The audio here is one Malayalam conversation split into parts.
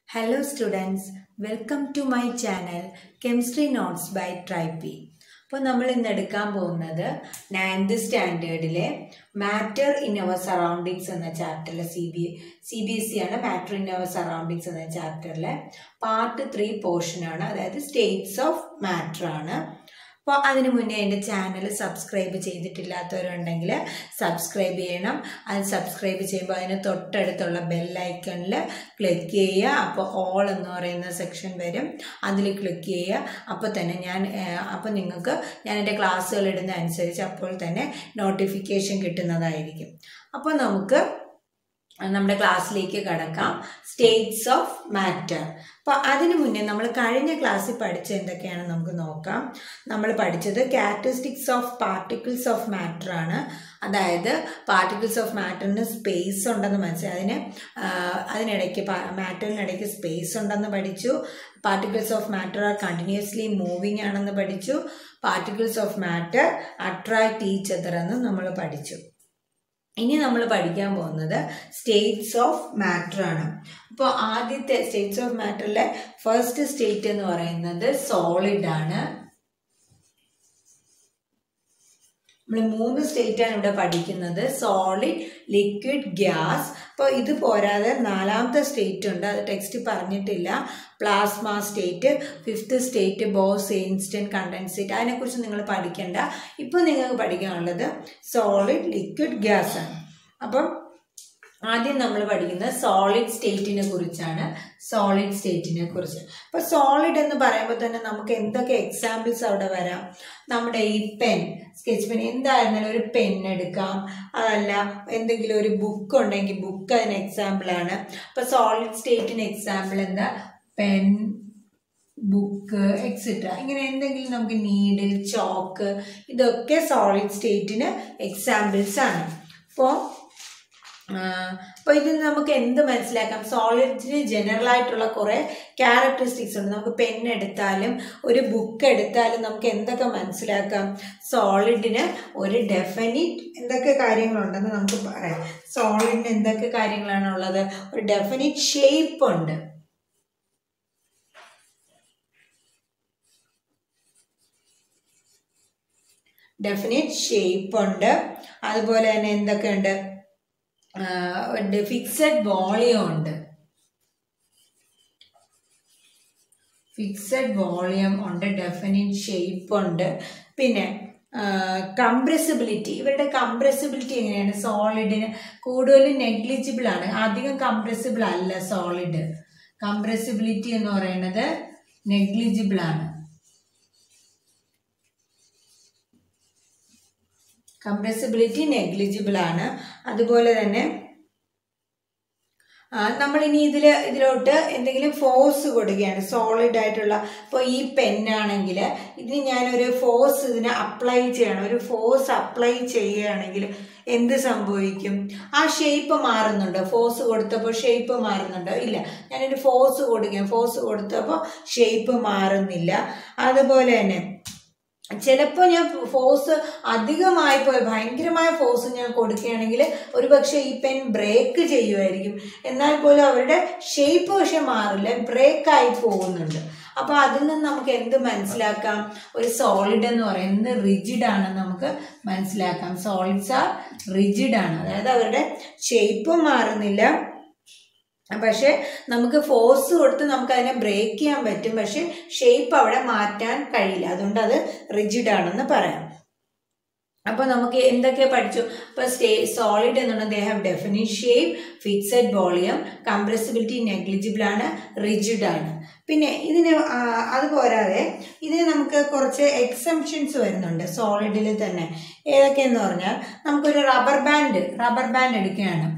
Hello students, welcome to my channel Chemistry Notes by Tripe. അപ്പോൾ നമ്മൾ ഇന്ന് എടുക്കാൻ പോകുന്നത് നയൻത് സ്റ്റാൻഡേർഡിലെ മാറ്റർ ഇൻ അവർ സറൗണ്ടിങ്സ് എന്ന ചാപ്റ്ററിലെ C B C B S C ആണ് മാറ്റർ ഇൻ അവർ സറൗണ്ടിങ്സ് എന്ന ചാപ്റ്ററിലെ പാർട്ട് ത്രീ പോർഷനാണ് അതായത് സ്റ്റേറ്റ്സ് ഓഫ് മാറ്റർ ആണ് അപ്പോൾ അതിന് മുന്നേ എൻ്റെ ചാനൽ സബ്സ്ക്രൈബ് ചെയ്തിട്ടില്ലാത്തവരുണ്ടെങ്കിൽ സബ്സ്ക്രൈബ് ചെയ്യണം അത് സബ്സ്ക്രൈബ് ചെയ്യുമ്പോൾ അതിന് തൊട്ടടുത്തുള്ള ബെല്ലൈക്കണിൽ ക്ലിക്ക് ചെയ്യുക അപ്പോൾ ഓൾ എന്ന് പറയുന്ന സെക്ഷൻ വരും അതിൽ ക്ലിക്ക് ചെയ്യുക അപ്പോൾ തന്നെ ഞാൻ അപ്പോൾ നിങ്ങൾക്ക് ഞാൻ എൻ്റെ ക്ലാസ്സുകൾ ഇടുന്ന അനുസരിച്ച് അപ്പോൾ തന്നെ നോട്ടിഫിക്കേഷൻ കിട്ടുന്നതായിരിക്കും അപ്പോൾ നമുക്ക് നമ്മുടെ ക്ലാസ്സിലേക്ക് കടക്കാം സ്റ്റേറ്റ്സ് ഓഫ് മാറ്റർ അപ്പോൾ അതിനു മുന്നേ നമ്മൾ കഴിഞ്ഞ ക്ലാസ്സിൽ പഠിച്ച എന്തൊക്കെയാണ് നമുക്ക് നോക്കാം നമ്മൾ പഠിച്ചത് characteristics of particles of matter ആണ് അതായത് പാർട്ടിക്കിൾസ് ഓഫ് മാറ്ററിന് സ്പേസ് ഉണ്ടെന്ന് മനസ്സിലായി അതിന് അതിനിടയ്ക്ക് മാറ്ററിനിടയ്ക്ക് സ്പേസ് ഉണ്ടെന്ന് പഠിച്ചു particles of matter are continuously moving ആണെന്ന് പഠിച്ചു particles of matter attract each other എന്ന് നമ്മൾ പഠിച്ചു ഇനി നമ്മൾ പഠിക്കാൻ പോകുന്നത് സ്റ്റേറ്റ്സ് ഓഫ് മാറ്റർ ആണ് അപ്പോൾ ആദ്യത്തെ സ്റ്റേറ്റ്സ് ഓഫ് മാറ്ററിലെ ഫസ്റ്റ് സ്റ്റേറ്റ് എന്ന് പറയുന്നത് സോളിഡ് ആണ് നമ്മൾ മൂന്ന് സ്റ്റേറ്റ് ആണ് ഇവിടെ പഠിക്കുന്നത് സോളിഡ് ലിക്വിഡ് ഗ്യാസ് അപ്പോൾ ഇത് പോരാതെ നാലാമത്തെ സ്റ്റേറ്റ് ഉണ്ട് അത് ടെക്സ്റ്റ് പറഞ്ഞിട്ടില്ല plasma state fifth state Bose Einstein condensate അതിനെക്കുറിച്ച് നിങ്ങൾ പഠിക്കേണ്ട ഇപ്പോൾ നിങ്ങൾക്ക് പഠിക്കാനുള്ളത് സോളിഡ് ലിക്വിഡ് ഗ്യാസ് ആണ് അപ്പം ആദ്യം നമ്മൾ പഠിക്കുന്നത് സോളിഡ് സ്റ്റേറ്റിനെ കുറിച്ചാണ് സോളിഡ് സ്റ്റേറ്റിനെ കുറിച്ച് അപ്പോൾ സോളിഡ് എന്ന് പറയുമ്പോൾ തന്നെ നമുക്ക് എന്തൊക്കെ എക്സാമ്പിൾസ് അവിടെ വരാം നമ്മുടെ ഈ പെൻ സ്കെച്ച് പെൻ എന്തായിരുന്നാലും ഒരു പെൻ എടുക്കാം അതല്ല എന്തെങ്കിലും ഒരു ബുക്ക് ഉണ്ടെങ്കിൽ ബുക്ക് അതിന് എക്സാമ്പിളാണ് അപ്പോൾ സോളിഡ് സ്റ്റേറ്റിന് എക്സാമ്പിൾ എന്താ പെൻ ബുക്ക് എക്സെട്ര ഇങ്ങനെ എന്തെങ്കിലും നമുക്ക് നീഡിൽ ചോക്ക് ഇതൊക്കെ സോളിഡ് സ്റ്റേറ്റിന് എക്സാമ്പിൾസ് ആണ് അപ്പോൾ അപ്പോൾ ഇതിൽ നമുക്ക് എന്ത് മനസ്സിലാക്കാം സോളിഡിന് ജനറൽ ആയിട്ടുള്ള കുറേ ക്യാരക്ടറിസ്റ്റിക്സ് ഉണ്ട് നമുക്ക് പെൻ എടുത്താലും ഒരു ബുക്ക് എടുത്താലും നമുക്ക് എന്തൊക്കെ മനസ്സിലാക്കാം സോളിഡിന് ഒരു ഡെഫിനിറ്റ് എന്തൊക്കെ കാര്യങ്ങളുണ്ടെന്ന് നമുക്ക് പറയാം സോളിഡിന് എന്തൊക്കെ കാര്യങ്ങളാണ് ഉള്ളത് ഒരു ഡെഫിനിറ്റ് ഷേപ്പ് ഉണ്ട് ഡെഫിനിറ്റ് ഷേപ്പ് ഉണ്ട് അതുപോലെ തന്നെ എന്തൊക്കെയുണ്ട് ഫിക്സഡ് വോളിയം ഉണ്ട് ഫിക്സഡ് വോളിയം ഉണ്ട് ഡെഫിനിറ്റ് ഷേപ്പ് ഉണ്ട് പിന്നെ കംപ്രസിബിലിറ്റി ഇവരുടെ കംപ്രസിബിലിറ്റി എങ്ങനെയാണ് സോളിഡിന് കൂടുതലും നെഗ്ലിജിബിൾ ആണ് അധികം കംപ്രസിബിൾ അല്ല സോളിഡ് കംപ്രസിബിലിറ്റി എന്ന് പറയുന്നത് നെഗ്ലിജിബിൾ ആണ് കംപ്രസിബിലിറ്റി നെഗ്ലിജിബിൾ ആണ് അതുപോലെ തന്നെ നമ്മളിനി ഇതിൽ ഇതിലോട്ട് എന്തെങ്കിലും ഫോഴ്സ് കൊടുക്കുകയാണ് സോളിഡ് ആയിട്ടുള്ള ഇപ്പോൾ ഈ പെന്നാണെങ്കിൽ ഇതിന് ഞാനൊരു ഫോഴ്സ് ഇതിന് അപ്ലൈ ചെയ്യണം ഒരു ഫോഴ്സ് അപ്ലൈ ചെയ്യുകയാണെങ്കിൽ എന്ത് സംഭവിക്കും ആ ഷേപ്പ് മാറുന്നുണ്ടോ ഫോഴ്സ് കൊടുത്തപ്പോൾ ഷേപ്പ് മാറുന്നുണ്ടോ ഇല്ല ഞാനൊരു ഫോഴ്സ് കൊടുക്കുകയാണ് ഫോഴ്സ് കൊടുത്തപ്പോൾ ഷേപ്പ് മാറുന്നില്ല അതുപോലെ തന്നെ ചിലപ്പോൾ ഞാൻ ഫോഴ്സ് അധികമായി പോയി ഭയങ്കരമായ ഫോഴ്സ് ഞാൻ കൊടുക്കുകയാണെങ്കിൽ ഒരുപക്ഷെ ഈ പെൻ ബ്രേക്ക് ചെയ്യുമായിരിക്കും എന്നാൽ പോലും അവരുടെ ഷേപ്പ് പക്ഷെ മാറില്ല ബ്രേക്കായി പോകുന്നുണ്ട് അപ്പോൾ അതിൽ നിന്ന് നമുക്ക് എന്ത് മനസ്സിലാക്കാം ഒരു സോളിഡ് എന്ന് പറയുന്നത് റിജിഡ് ആണെന്ന് നമുക്ക് മനസ്സിലാക്കാം സോളിഡ്സ് ആർ റിജിഡ് ആണ് അതായത് അവരുടെ ഷേപ്പും മാറുന്നില്ല പക്ഷെ നമുക്ക് ഫോഴ്സ് കൊടുത്ത് നമുക്ക് അതിനെ ബ്രേക്ക് ചെയ്യാൻ പറ്റും പക്ഷെ ഷേപ്പ് അവിടെ മാറ്റാൻ കഴിയില്ല അതുകൊണ്ട് അത് റിജിഡ് ആണെന്ന് പറയാം അപ്പോൾ നമുക്ക് എന്തൊക്കെ പഠിച്ചു ഇപ്പോൾ സ്റ്റേ സോളിഡ് എന്നുള്ളത് they have definite shape fixed volume compressibility negligible ആണ് റിജിഡ് ആണ് പിന്നെ ഇതിന് അത് പോരാതെ ഇതിന് നമുക്ക് കുറച്ച് എക്സംഷൻസ് വരുന്നുണ്ട് സോളിഡിൽ തന്നെ ഏതൊക്കെയെന്ന് പറഞ്ഞാൽ നമുക്കൊരു റബ്ബർ ബാൻഡ് റബ്ബർ ബാൻഡ് എടുക്കുകയാണ്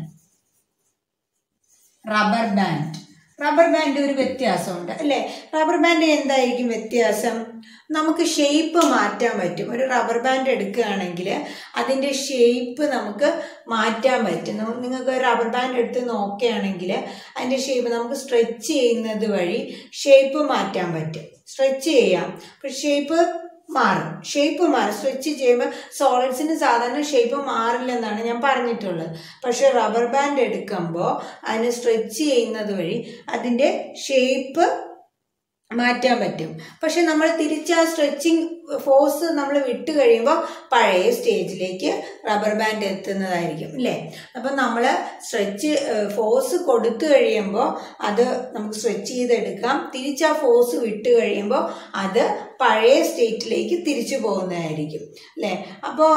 റബ്ബർ ബാൻഡ് റബ്ബർ ബാൻഡ് ഒരു വ്യത്യാസമുണ്ട് അല്ലേ റബ്ബർ ബാൻഡ് എന്തായിരിക്കും വ്യത്യാസം നമുക്ക് ഷേപ്പ് മാറ്റാൻ പറ്റും ഒരു റബ്ബർ ബാൻഡ് എടുക്കുകയാണെങ്കിൽ അതിൻ്റെ ഷേപ്പ് നമുക്ക് മാറ്റാൻ പറ്റും നിങ്ങൾക്ക് റബ്ബർ ബാൻഡ് എടുത്ത് നോക്കുകയാണെങ്കിൽ അതിൻ്റെ ഷേപ്പ് നമുക്ക് സ്ട്രെച്ച് ചെയ്യുന്നത് വഴി ഷേപ്പ് മാറ്റാൻ പറ്റും സ്ട്രെച്ച് ചെയ്യാം അപ്പോൾ ഷേപ്പ് മാറും ഷേപ്പ് മാറും സ്ട്രെച്ച് ചെയ്യുമ്പോൾ സോളിഡ്സിന് സാധാരണ ഷേപ്പ് മാറില്ലെന്നാണ് ഞാൻ പറഞ്ഞിട്ടുള്ളത് പക്ഷെ റബ്ബർ ബാൻഡ് എടുക്കുമ്പോൾ അതിന് സ്ട്രെച്ച് ചെയ്യുന്നത് വഴി അതിൻ്റെ ഷേപ്പ് മാറ്റാൻ പറ്റും പക്ഷെ നമ്മൾ തിരിച്ച് ആ സ്ട്രെച്ചിങ് ഫോഴ്സ് നമ്മൾ വിട്ട് കഴിയുമ്പോൾ പഴയ സ്റ്റേജിലേക്ക് റബ്ബർ ബാൻഡ് എത്തുന്നതായിരിക്കും അല്ലേ അപ്പം നമ്മൾ സ്ട്രെച്ച് ഫോഴ്സ് കൊടുത്തു കഴിയുമ്പോൾ അത് നമുക്ക് സ്ട്രെച്ച് ചെയ്തെടുക്കാം തിരിച്ച് ആ ഫോഴ്സ് വിട്ട് കഴിയുമ്പോൾ അത് പഴയ സ്റ്റേറ്റിലേക്ക് തിരിച്ചു പോകുന്നതായിരിക്കും അല്ലേ അപ്പോൾ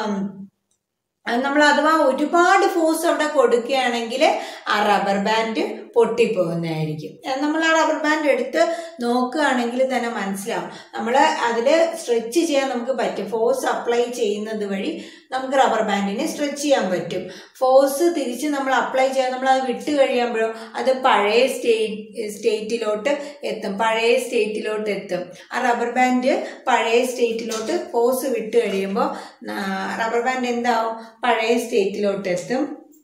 നമ്മൾ അഥവാ ഒരുപാട് ഫോഴ്സ് അവിടെ കൊടുക്കുകയാണെങ്കിൽ ആ റബ്ബർ ബാൻഡ് പൊട്ടിപ്പോകുന്നതായിരിക്കും നമ്മൾ ആ റബ്ബർ ബാൻഡ് എടുത്ത് നോക്കുകയാണെങ്കിൽ തന്നെ മനസ്സിലാവും നമ്മൾ അതിൽ സ്ട്രെച്ച് ചെയ്യാൻ നമുക്ക് പറ്റും ഫോഴ്സ് അപ്ലൈ ചെയ്യുന്നത് വഴി നമുക്ക് റബ്ബർ ബാൻഡിനെ സ്ട്രെച്ച് ചെയ്യാൻ പറ്റും ഫോഴ്സ് തിരിച്ച് നമ്മൾ അപ്ലൈ ചെയ്യാൻ നമ്മൾ അത് വിട്ട് കഴിയുമ്പോഴോ അത് പഴയ സ്റ്റേറ്റ് സ്റ്റേറ്റിലോട്ട് എത്തും പഴയ സ്റ്റേറ്റിലോട്ട് എത്തും ആ റബ്ബർ ബാൻഡ് പഴയ സ്റ്റേറ്റിലോട്ട് ഫോഴ്സ് വിട്ട് കഴിയുമ്പോൾ റബ്ബർ ബാൻഡ് എന്താവും പഴയ സ്റ്റേറ്റിലോട്ട് എത്തും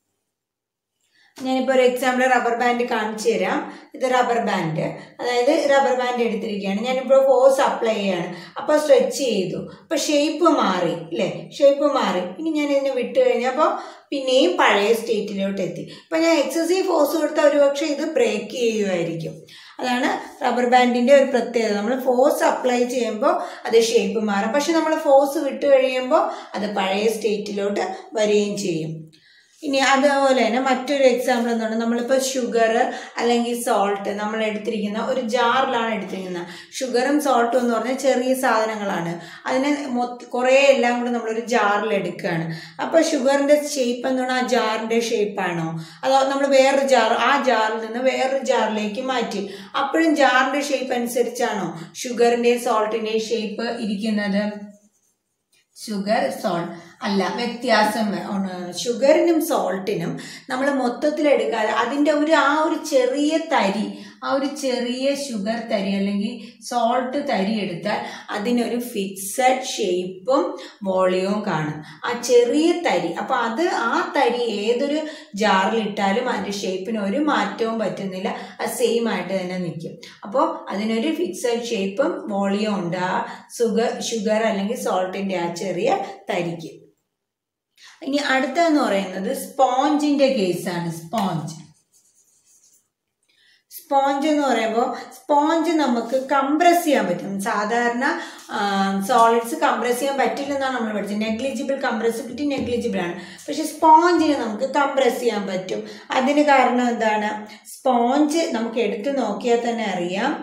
ഞാനിപ്പോൾ ഒരു എക്സാമ്പിൾ റബ്ബർ ബാൻഡ് കാണിച്ചു തരാം ഇത് റബ്ബർ ബാൻഡ് അതായത് റബ്ബർ ബാൻഡ് എടുത്തിരിക്കുകയാണ് ഞാനിപ്പോൾ ഫോഴ്സ് അപ്ലൈ ചെയ്യാണ് അപ്പോൾ സ്ട്രെച്ച് ചെയ്തു അപ്പോൾ ഷേപ്പ് മാറി അല്ലേ ഷേപ്പ് മാറി ഇനി ഞാൻ ഇതിനെ വിട്ട് കഴിഞ്ഞപ്പോൾ പിന്നെയും പഴയ സ്റ്റേറ്റിലോട്ട് എത്തി അപ്പോൾ ഞാൻ എക്സസീവ് ഫോഴ്സ് കൊടുത്താൽ ഒരുപക്ഷെ ഇത് ബ്രേക്ക് ചെയ്യുമായിരിക്കും അതാണ് റബ്ബർ ബാൻഡിൻ്റെ ഒരു പ്രത്യേകത നമ്മൾ ഫോഴ്സ് അപ്ലൈ ചെയ്യുമ്പോൾ അത് ഷേപ്പ് മാറും പക്ഷെ നമ്മൾ ഫോഴ്സ് വിട്ട് കഴിയുമ്പോൾ അത് പഴയ സ്റ്റേറ്റിലോട്ട് വരികയും ചെയ്യും ഇനി അതുപോലെ തന്നെ മറ്റൊരു എക്സാമ്പിൾ എന്താണ് നമ്മളിപ്പോൾ ഷുഗർ അല്ലെങ്കിൽ സോൾട്ട് നമ്മൾ എടുത്തിരിക്കുന്ന ഒരു ജാറിലാണ് എടുത്തിരിക്കുന്നത് ഷുഗറും സോൾട്ടും എന്ന് പറഞ്ഞാൽ ചെറിയ സാധനങ്ങളാണ് അതിനെ മൊത്ത കുറേ എല്ലാം കൂടെ നമ്മളൊരു ജാറിൽ എടുക്കുകയാണ് അപ്പോൾ ഷുഗറിൻ്റെ ഷേപ്പ് എന്താണ് ആ ജാറിൻ്റെ ഷേപ്പാണോ അതോ നമ്മൾ വേറൊരു ജാർ ആ ജാറിൽ നിന്ന് വേറൊരു ജാറിലേക്ക് മാറ്റി അപ്പോഴും ജാറിൻ്റെ ഷേപ്പ് അനുസരിച്ചാണോ ഷുഗറിൻ്റെയും സോൾട്ടിൻ്റെയും ഷേപ്പ് ഇരിക്കുന്നത് ഷുഗർ സോൾട്ട് അല്ല വ്യത്യാസം ഷുഗറിനും സോൾട്ടിനും നമ്മൾ മൊത്തത്തിൽ എടുക്കാതെ അതിൻ്റെ ഒരു ആ ഒരു ചെറിയ തരി ആ ഒരു ചെറിയ ഷുഗർ തരി അല്ലെങ്കിൽ സോൾട്ട് തരി എടുത്താൽ അതിനൊരു ഫിക്സഡ് ഷേപ്പും വോളിയവും കാണും ആ ചെറിയ തരി അപ്പോൾ അത് ആ തരി ഏതൊരു ജാറിലിട്ടാലും അതിൻ്റെ ഷേപ്പിന് ഒരു മാറ്റവും പറ്റുന്നില്ല അത് സെയിം ആയിട്ട് തന്നെ നിൽക്കും അപ്പോൾ അതിനൊരു ഫിക്സഡ് ഷേപ്പും വോളിയവും ഉണ്ട് ആ സുഗർ ഷുഗർ അല്ലെങ്കിൽ സോൾട്ടിൻ്റെ ആ ചെറിയ തരിക്ക് ഇനി അടുത്തതെന്ന് പറയുന്നത് സ്പോഞ്ചിന്റെ കേസാണ് സ്പോഞ്ച് സ്പോഞ്ച് എന്ന് പറയുമ്പോൾ സ്പോഞ്ച് നമുക്ക് കംപ്രസ് ചെയ്യാൻ പറ്റും സാധാരണ സോളിഡ്സ് കംപ്രസ് ചെയ്യാൻ പറ്റില്ലെന്നാണ് നമ്മൾ പഠിച്ചത് നെഗ്ലിജിബിൾ കംപ്രസിബിലിറ്റി നെഗ്ലിജിബിൾ ആണ് പക്ഷെ സ്പോഞ്ചിന് നമുക്ക് കംപ്രസ് ചെയ്യാൻ പറ്റും അതിന് കാരണം എന്താണ് സ്പോഞ്ച് നമുക്ക് എടുത്തു നോക്കിയാൽ തന്നെ അറിയാം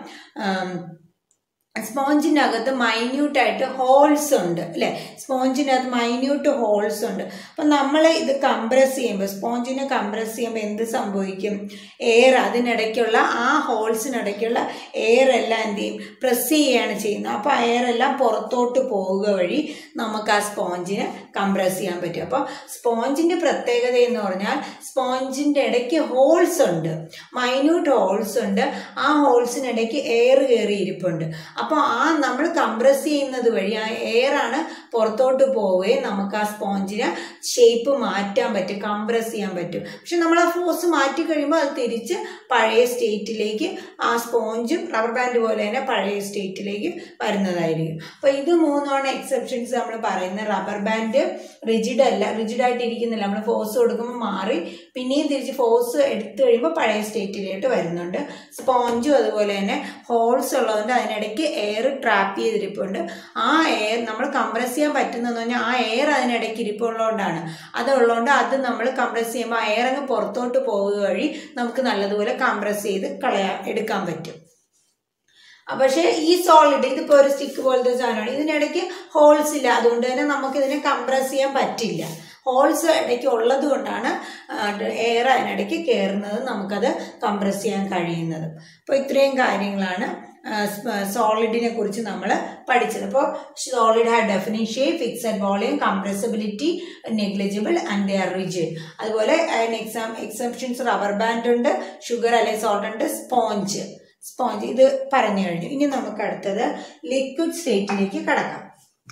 സ്പോഞ്ചിൻ്റെ അകത്ത് മൈന്യൂട്ടായിട്ട് ഹോൾസ് ഉണ്ട് അല്ലേ സ്പോഞ്ചിൻ്റെ അകത്ത് മൈന്യൂട്ട് ഹോൾസ് ഉണ്ട് അപ്പം നമ്മൾ ഇത് കംപ്രസ് ചെയ്യുമ്പോൾ സ്പോഞ്ചിനെ കംപ്രസ് ചെയ്യുമ്പോൾ എന്ത് സംഭവിക്കും എയർ അതിനിടയ്ക്കുള്ള ആ ഹോൾസിനിടയ്ക്കുള്ള എയർ എല്ലാം എന്ത് ചെയ്യും പ്രസ് ചെയ്യുകയാണ് ചെയ്യുന്നത് അപ്പോൾ എയർ എല്ലാം പുറത്തോട്ട് പോവുക വഴി നമുക്ക് ആ സ്പോഞ്ചിനെ കംപ്രസ് ചെയ്യാൻ പറ്റും അപ്പോൾ സ്പോഞ്ചിൻ്റെ പ്രത്യേകത എന്ന് പറഞ്ഞാൽ സ്പോഞ്ചിൻ്റെ ഇടയ്ക്ക് ഹോൾസ് ഉണ്ട് മൈന്യൂട്ട് ഹോൾസ് ഉണ്ട് ആ ഹോൾസിനിടയ്ക്ക് എയർ കയറി ഇരിപ്പുണ്ട് അപ്പോൾ ആ നമ്മൾ കംപ്രസ് ചെയ്യുന്നത് വഴി ആ എയറാണ് പുറത്തോട്ട് പോവുകയും നമുക്ക് ആ സ്പോഞ്ചിന് ഷേപ്പ് മാറ്റാൻ പറ്റും കംപ്രസ് ചെയ്യാൻ പറ്റും പക്ഷെ നമ്മൾ ആ ഫോഴ്സ് മാറ്റി കഴിയുമ്പോൾ അത് തിരിച്ച് പഴയ സ്റ്റേറ്റിലേക്ക് ആ സ്പോഞ്ചും റബ്ബർ ബാൻഡ് പോലെ തന്നെ പഴയ സ്റ്റേറ്റിലേക്ക് വരുന്നതായിരിക്കും അപ്പോൾ ഇത് മൂന്നാണ് എക്സെപ്ഷൻസ് നമ്മൾ പറയുന്നത് റബ്ബർ ബാൻഡ് റിജിഡ് അല്ല റിജിഡ് ആയിട്ട് ഇരിക്കുന്നില്ല നമ്മൾ ഫോഴ്സ് കൊടുക്കുമ്പോൾ മാറി പിന്നെയും തിരിച്ച് ഫോഴ്സ് എടുത്തു കഴിയുമ്പോൾ പഴയ സ്റ്റേറ്റിലേക്ക് വരുന്നുണ്ട് സ്പോഞ്ചും അതുപോലെ തന്നെ ഹോൾസ് ഉള്ളതുകൊണ്ട് അതിനിടയ്ക്ക് എയർ ട്രാപ്പ് ചെയ്തിരിപ്പുണ്ട് ആ എയർ നമ്മൾ കംപ്രസ് ചെയ്യാൻ പറ്റുന്നതെന്ന് പറഞ്ഞാൽ ആ എയർ അതിനിടയ്ക്ക് ഇരിപ്പുള്ളതുകൊണ്ടാണ് അതുള്ളതുകൊണ്ട് അത് നമ്മൾ കംപ്രസ് ചെയ്യുമ്പോൾ എയർ അങ്ങ് പുറത്തോട്ട് പോവുക വഴി നമുക്ക് നല്ലതുപോലെ കംപ്രസ് ചെയ്ത് കളയാൻ എടുക്കാൻ പറ്റും പക്ഷേ ഈ സോളിഡ് ഇതിപ്പോൾ ഒരു സ്റ്റിക്ക് പോലത്തെ സാധനമാണ് ഇതിനിടയ്ക്ക് ഹോൾസ് ഇല്ല അതുകൊണ്ട് തന്നെ നമുക്കിതിനെ കംപ്രസ് ചെയ്യാൻ പറ്റില്ല ഹോൾസ് ഇടയ്ക്ക് ഉള്ളത് കൊണ്ടാണ് എയർ അതിനിടയ്ക്ക് കയറുന്നത് നമുക്കത് കംപ്രസ് ചെയ്യാൻ കഴിയുന്നത് അപ്പോൾ ഇത്രയും കാര്യങ്ങളാണ് സോളിഡിനെ കുറിച്ച് നമ്മൾ പഠിച്ചത് അപ്പോൾ solid had definite shape fixed volume compressibility negligible and they are rigid അതുപോലെ എക്സാം എക്സെപ്ഷൻസ് റബ്ബർ ബാൻഡ് ഉണ്ട് ഷുഗർ അല്ലെങ്കിൽ സോൾട്ട് ഉണ്ട് സ്പോഞ്ച് സ്പോഞ്ച് ഇത് പറഞ്ഞു കഴിഞ്ഞു ഇനി നമുക്ക് അടുത്തത് ലിക്വിഡ് സ്റ്റേറ്റിലേക്ക് കടക്കാം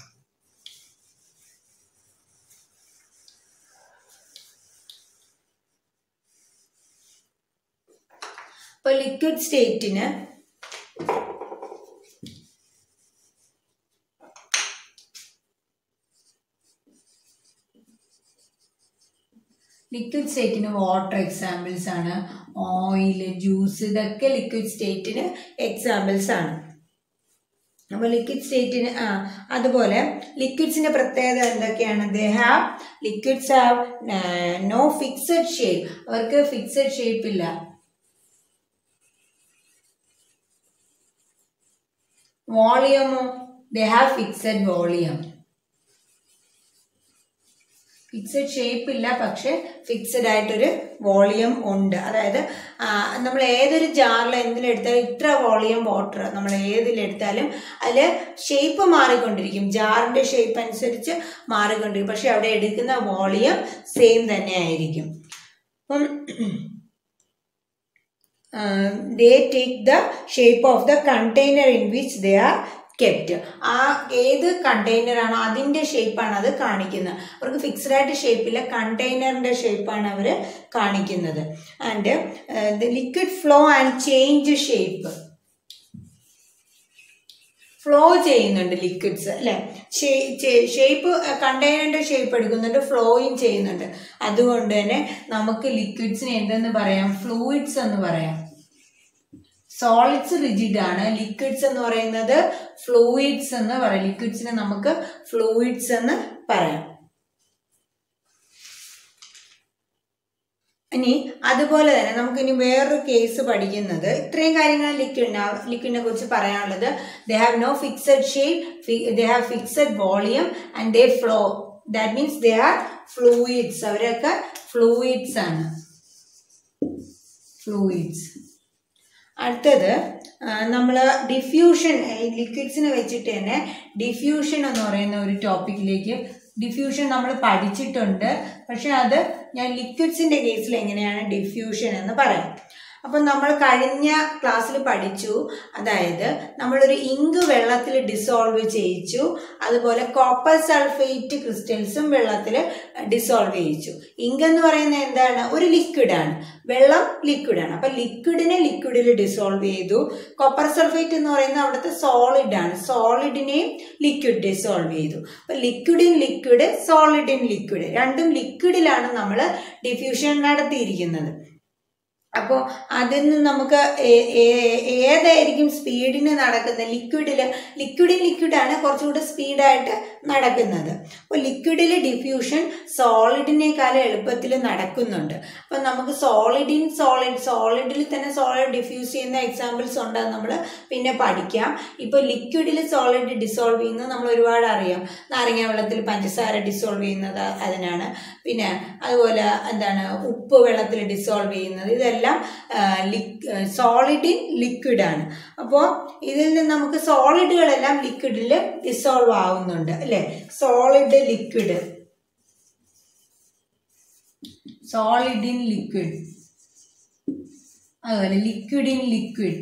അപ്പോൾ ലിക്വിഡ് സ്റ്റേറ്റിന് ലിക്വിഡ് സ്റ്റേറ്റിന് വാട്ടർ എക്സാമ്പിൾസ് ആണ് ഓയിൽ ജ്യൂസ് ഇതൊക്കെ ലിക്വിഡ് സ്റ്റേറ്റിന് എക്സാമ്പിൾസ് ആണ് അപ്പോൾ ലിക്വിഡ് സ്റ്റേറ്റിന് ആ അതുപോലെ ലിക്വിഡ്സിന്റെ പ്രത്യേകത എന്തൊക്കെയാണ് they have liquids have no fixed shape അവർക്ക് ഫിക്സഡ് ഷേപ്പ് ഇല്ല വോളിയമോ they have fixed volume fixed shape ഇല്ല പക്ഷെ ഫിക്സഡ് ആയിട്ടൊരു വോളിയം ഉണ്ട് അതായത് നമ്മൾ ഏതൊരു ജാറിൽ എന്തിലെടുത്താലും ഇത്ര വോളിയം വാട്ടർ നമ്മൾ ഏതിലെടുത്താലും അതിൽ ഷേപ്പ് മാറിക്കൊണ്ടിരിക്കും ജാറിൻ്റെ ഷേപ്പ് അനുസരിച്ച് മാറിക്കൊണ്ടിരിക്കും പക്ഷെ അവിടെ എടുക്കുന്ന വോളിയം സെയിം തന്നെ ആയിരിക്കും അപ്പം they take the shape of the container in which they are kept ആ ഏത് കണ്ടെയ്നർ ആണോ അതിൻ്റെ ഷേപ്പാണ് അത് കാണിക്കുന്നത് അവർക്ക് ഫിക്സ്ഡ് ആയിട്ട് ഷേപ്പില്ല കണ്ടെയ്നറിൻ്റെ ഷേപ്പാണ് അവർ കാണിക്കുന്നത് and the liquid flow and change shape flow ചെയ്യുന്നുണ്ട് ലിക്വിഡ്സ് അല്ലേ ഷേപ്പ് കണ്ടെയ്നറിന്റെ ഷേപ്പ് എടുക്കുന്നുണ്ട് ഫ്ലോയും ചെയ്യുന്നുണ്ട് അതുകൊണ്ട് തന്നെ നമുക്ക് ലിക്വിഡ്സിനെ എന്തെന്ന് പറയാം ഫ്ലൂയിഡ്സ് എന്ന് പറയാം സോളിഡ്സ് റിജിഡ് ആണ് ലിക്വിഡ്സ് എന്ന് പറയുന്നത് ഫ്ലൂയിഡ്സ് എന്ന് പറയാം ലിക്വിഡ്സിനെ നമുക്ക് ഫ്ലൂയിഡ്സ് എന്ന് പറയാം ഇനി അതുപോലെ തന്നെ നമുക്ക് ഇനി വേറൊരു കേസ് പഠിക്കുന്നത് ഇത്രയും കാര്യങ്ങൾ ലിക്വിഡിന് ലിക്വിഡിനെ കുറിച്ച് പറയാനുള്ളത് they have no fixed shape they have fixed volume and they flow that means they are fluids അവരൊക്കെ ഫ്ലൂയിഡ്സ് ആണ് ഫ്ലൂയിഡ്സ് അടുത്തത് നമ്മൾ ഡിഫ്യൂഷൻ ലിക്വിഡ്സിനെ വെച്ചിട്ട് തന്നെ ഡിഫ്യൂഷൻ എന്ന് പറയുന്ന ഒരു ടോപ്പിക്കിലേക്ക് ഡിഫ്യൂഷൻ നമ്മൾ പഠിച്ചിട്ടുണ്ട് പക്ഷെ അത് ഞാൻ ലിക്വിഡ്സിൻ്റെ കേസിൽ എങ്ങനെയാണ് ഡിഫ്യൂഷൻ എന്ന് പറയാം അപ്പം നമ്മൾ കഴിഞ്ഞ ക്ലാസ്സിൽ പഠിച്ചു അതായത് നമ്മളൊരു ഇങ്ക് വെള്ളത്തിൽ ഡിസോൾവ് ചെയ്യിച്ചു അതുപോലെ കോപ്പർ സൾഫേറ്റ് ക്രിസ്റ്റൽസും വെള്ളത്തിൽ ഡിസോൾവ് ചെയ്യിച്ചു ഇങ്ക് എന്ന് പറയുന്നത് എന്താണ് ഒരു ലിക്വിഡാണ് വെള്ളം ലിക്വിഡാണ് അപ്പം ലിക്വിഡിനെ ലിക്വിഡിൽ ഡിസോൾവ് ചെയ്തു കോപ്പർ സൾഫേറ്റ് എന്ന് പറയുന്നത് അവിടുത്തെ സോളിഡ് ആണ് സോളിഡിനെയും ലിക്വിഡ് ഡിസോൾവ് ചെയ്തു അപ്പം liquid in liquid solid in liquid രണ്ടും ലിക്വിഡിലാണ് നമ്മൾ ഡിഫ്യൂഷൻ നടത്തിയിരിക്കുന്നത് അപ്പോൾ അതിൽ നിന്ന് നമുക്ക് ഏതായിരിക്കും സ്പീഡിന് നടക്കുന്നത് ലിക്വിഡിൽ ലിക്വിഡിൻ ലിക്വിഡാണ് കുറച്ചുകൂടെ സ്പീഡായിട്ട് നടക്കുന്നത് അപ്പോൾ ലിക്വിഡിൽ ഡിഫ്യൂഷൻ സോളിഡിനേക്കാളും എളുപ്പത്തിൽ നടക്കുന്നുണ്ട് അപ്പം നമുക്ക് സോളിഡിൻ സോളിഡ് സോളിഡിൽ തന്നെ സോളിഡ് ഡിഫ്യൂസ് ചെയ്യുന്ന എക്സാമ്പിൾസ് ഉണ്ട് നമ്മൾ പിന്നെ പഠിക്കാം ഇപ്പോൾ ലിക്വിഡിൽ സോളിഡ് ഡിസോൾവ് ചെയ്യുന്നത് നമ്മൾ ഒരുപാട് അറിയാം നാരങ്ങ വെള്ളത്തിൽ പഞ്ചസാര ഡിസോൾവ് ചെയ്യുന്നത് അതിനാണ് പിന്നെ അതുപോലെ എന്താണ് ഉപ്പ് വെള്ളത്തിൽ ഡിസോൾവ് ചെയ്യുന്നത് ഇതെല്ലാം സോളിഡ് ഇൻ ലിക്വിഡ് ആണ് അപ്പോൾ ഇതിൽ നിന്ന് നമുക്ക് സോളിഡുകളെല്ലാം ലിക്വിഡിൽ ഡിസോൾവ് ആവുന്നുണ്ട് അല്ലേ solid liquid solid in liquid അതുപോലെ liquid in liquid